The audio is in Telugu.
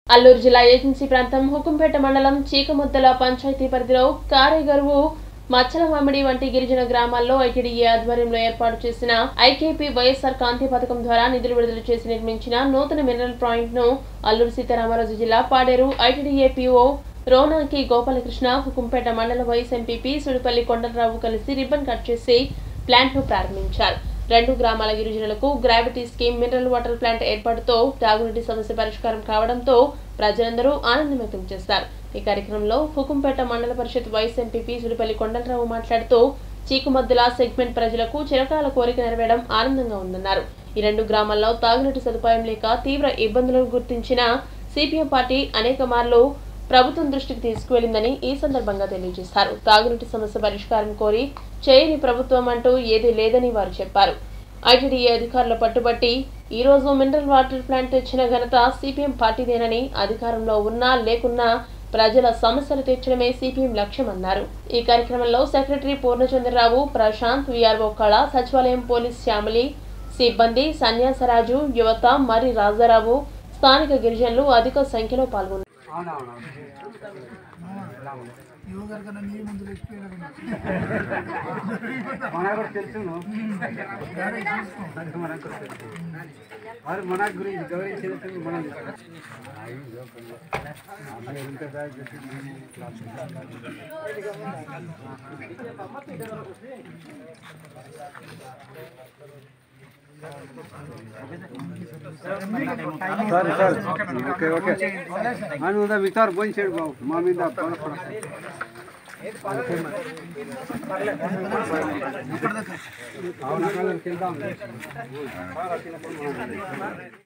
అల్లూరు జిల్లా ఏజెన్సీ ప్రాంతం హుకుంపేట మండలం చీకముద్దల పంచాయతీ పరిధిలో కారేగరువు మచ్చల మామిడి వంటి గిరిజన గ్రామాల్లో ఐటీడీఏ ఆధ్వర్యంలో ఏర్పాటు చేసిన ఐకేపీ వైఎస్ఆర్ కాంతి పథకం ద్వారా నిధులు విడుదల చేసి నిర్మించిన నూతన మినరల్ పాయింట్ ను అల్లూరు సీతారామరాజు జిల్లా పాడేరు ఐటీడీఏ పీఓ రోనాకి గోపాలకృష్ణ హుకుంపేట మండల వైస్ ఎంపీపీ సుడిపల్లి కొండలరావు కలిసి రిబ్బన్ కట్ చేసి ప్లాంట్ ను ప్రారంభించారు రెండు గ్రామాల గిరిజనులకు gravity scheme mineral water plant ఏర్పాటుతో తాగునీటి సమస్య పరిష్కారం కావడంతో ప్రజలందరూ ఆనందం వ్యక్తం చేశారు ఈ కార్యక్రమంలో హుకుంపేట మండల పరిషత్ వైస్ ఎంపీపీ సుడిపల్లి కొండలరావు మాట్లాడుతూ చీకుమద్దుల సెగ్మెంట్ ప్రజలకు చిరకాల కోరిక నెరవేరడం ఆనందంగా ఉందన్నారు ఈ రెండు గ్రామాల్లో తాగునీటి సదుపాయం లేక తీవ్ర ఇబ్బందులను గుర్తించిన సిపిఎం పార్టీ అనేక మార్లు ప్రభుత్వం దృష్టికి తీసుకువెళ్లిందని ఈ సందర్భంగా తెలియజేశారు తాగునీటి సమస్య పరిష్కారం కోరి చేయని ప్రభుత్వం అంటూ ఏదీ లేదని వారు చెప్పారు ఐటీడీఏ అధికారుల పట్టుబట్టి ఈ రోజు మినరల్ వాటర్ ప్లాంట్ తెచ్చిన ఘనత సిపిఎం పార్టీదేనని అధికారంలో ఉన్నా లేకున్నా ప్రజల సమస్యలు తీర్చడమే సిపిఎం లక్ష్యమన్నారు ఈ కార్యక్రమంలో సెక్రటరీ పూర్ణచంద్రరావు ప్రశాంత్ విఆర్ఓ కళ సచివాలయం పోలీస్ శ్యామలి సిబ్బంది సన్యాసరాజు యువత మరి రాజారావు స్థానిక గిరిజనులు అధిక సంఖ్యలో పాల్గొన్నారు యువగారి కన్నా నీ ముందు రెచ్చిపోయినా మనకు కూడా తెలుసును అది మనకు కూడా తెలుసు వారు మన గురించి గౌరవించిన మనం ఇంత బ్యాగ్ పెట్టి సరే సరే ఓకే ఓకే అని ఉందా మిగతా పోయి చేయడు బాబు మా మీద పడపడ అవునా కింద